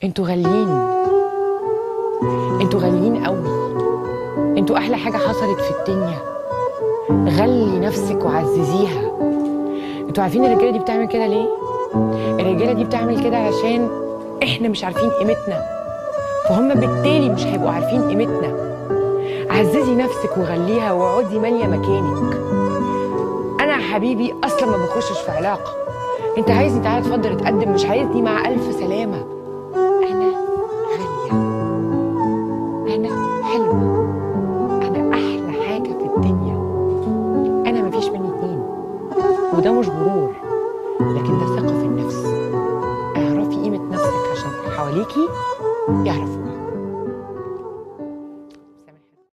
انتوا غاليين انتوا غاليين قوي انتوا احلى حاجه حصلت في الدنيا غلي نفسك وعززيها انتوا عارفين الرجاله دي بتعمل كده ليه الرجاله دي بتعمل كده علشان احنا مش عارفين قيمتنا فهم بالتالي مش هيبقوا عارفين قيمتنا عززي نفسك وغليها واقعدي ماليه مكانك انا يا حبيبي اصلا ما بخشش في علاقه انت عايزني تعالى اتفضل اتقدم مش عايزني مع الف سلامه انا غاليه انا حلوه انا احلى حاجه في الدنيا انا مفيش مني اتنين وده مش غرور لكن ده ثقه في النفس اعرفي قيمه نفسك عشان اللي حواليكي يعرفوا